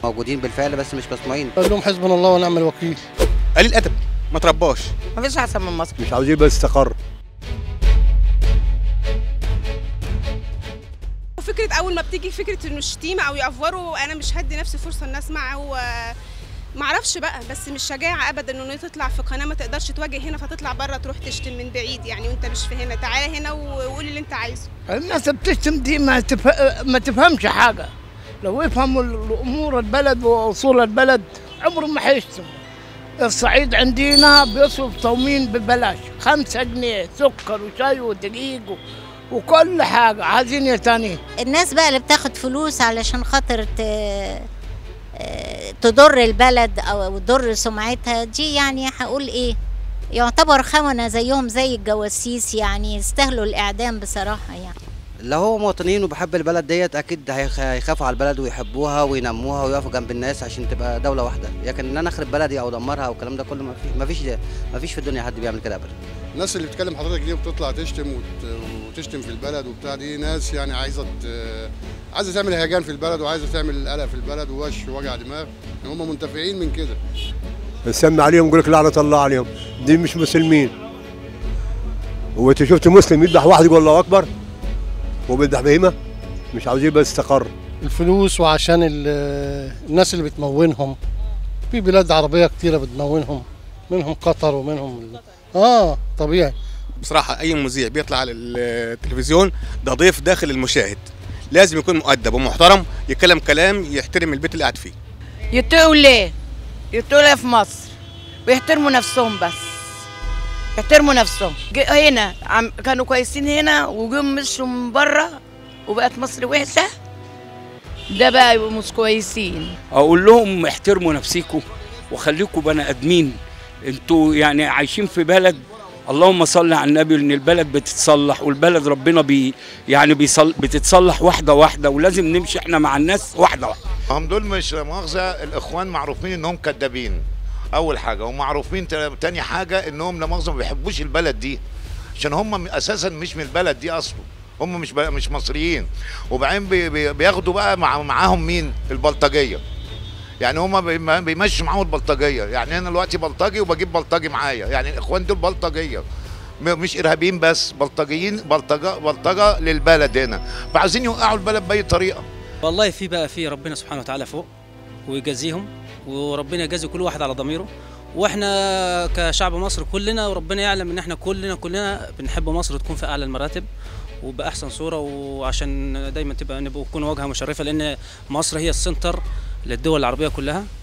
موجودين بالفعل بس مش مسموعين قال لهم حسبنا الله ونعم الوكيل قليل ادب ما ترباش مفيش احسن من مصر مش عاوزين بس استقر فكرة أول ما بتيجي فكرة إنه الشتيمة أو يأفوروا أنا مش هدي نفسي فرصة إن أسمع هو معرفش بقى بس مش شجاعة أبدا إنه تطلع في قناة ما تقدرش تواجه هنا فتطلع بره تروح تشتم من بعيد يعني وأنت مش في هنا تعالى هنا وقول اللي أنت عايزه الناس بتشتم دي ما, تف... ما تفهمش حاجة لو يفهموا الأمور البلد وأصول البلد عمرهم ما حيشتموا الصعيد عندنا بيصرف تومين ببلاش خمسة جنيه سكر وشاي ودقيق و... وكل حاجة عايزين ايه تاني الناس بقى اللي بتاخد فلوس علشان خاطر ت... تضر البلد او تضر سمعتها دي يعني هقول ايه يعتبر خونة زيهم زي الجواسيس يعني يستاهلوا الإعدام بصراحة يعني لو هو مواطنين وبحب البلد ديت اكيد هيخ- هيخافوا على البلد ويحبوها وينموها ويقفوا جنب الناس عشان تبقى دوله واحده لكن ان انا اخرب بلدي او ادمرها او الكلام ده كله ما فيش ما فيش ما فيش في الدنيا حد بيعمل كده ابدا الناس اللي بتكلم حضرتك دي وبتطلع تشتم وت... وتشتم في البلد وبتاع دي ناس يعني عايزه ت... عايزه تعمل هيجان في البلد وعايزه تعمل قلق في البلد ووش ووجع دماغ هم منتفعين من كده نسمي عليهم يقول لك لعنه الله عليهم دي مش مسلمين هو انت شفت مسلم يذبح واحد يقول الله اكبر هو بيذبح بهيمه مش عاوزين بس استقر الفلوس وعشان ال- الناس اللي بتمونهم في بلاد عربية كتيرة بتمونهم منهم قطر ومنهم ال... اه طبيعي بصراحه اي مذيع بيطلع على التلفزيون ده ضيف داخل المشاهد لازم يكون مؤدب ومحترم يتكلم كلام يحترم البيت اللي قاعد فيه يتقوا ليه يتقوا ليه في مصر ويحترموا نفسهم بس يحترموا نفسهم ج- هنا عم كانوا كويسين هنا وجم مشوا من بره وبقت مصر وحشه ده بقى يبقوا مش كويسين اقول لهم احترموا نفسيكم وخليكم بني ادمين انتوا يعني عايشين في بلد اللهم صل على النبي ان البلد بتتصلح والبلد ربنا بي يعني بيصل بتتصلح واحده واحده ولازم نمشي احنا مع الناس واحده واحده هم دول مش لا مؤاخذه الاخوان معروفين انهم كدابين اول حاجه ومعروفين تا- تاني حاجه انهم لا مؤاخذه ما بيحبوش البلد دي عشان هم اساسا مش من البلد دي اصلا هم مش بقى مش مصريين وبعدين بي- بي- بياخدوا بقى مع معاهم مين البلطجيه يعني هم بيم- بيمشوا معاهم البلطجيه يعني انا دلوقتي بلطجي وبجيب بلطجي معايا يعني الاخوان دول بلطجيه م- مش ارهابيين بس بلطجيين بلطجه بلطجه للبلد هنا فعايزين يوقعوا البلد باي طريقه والله في بقى في ربنا سبحانه وتعالى فوق ويجازيهم وربنا يجازي كل واحد على ضميره واحنا كشعب مصر كلنا وربنا يعلم ان احنا كلنا كلنا بنحب مصر تكون في اعلى المراتب وباحسن صوره وعشان دايما تبقى نبقى نكون واجهه مشرفه لان مصر هي السنتر للدول العربيه كلها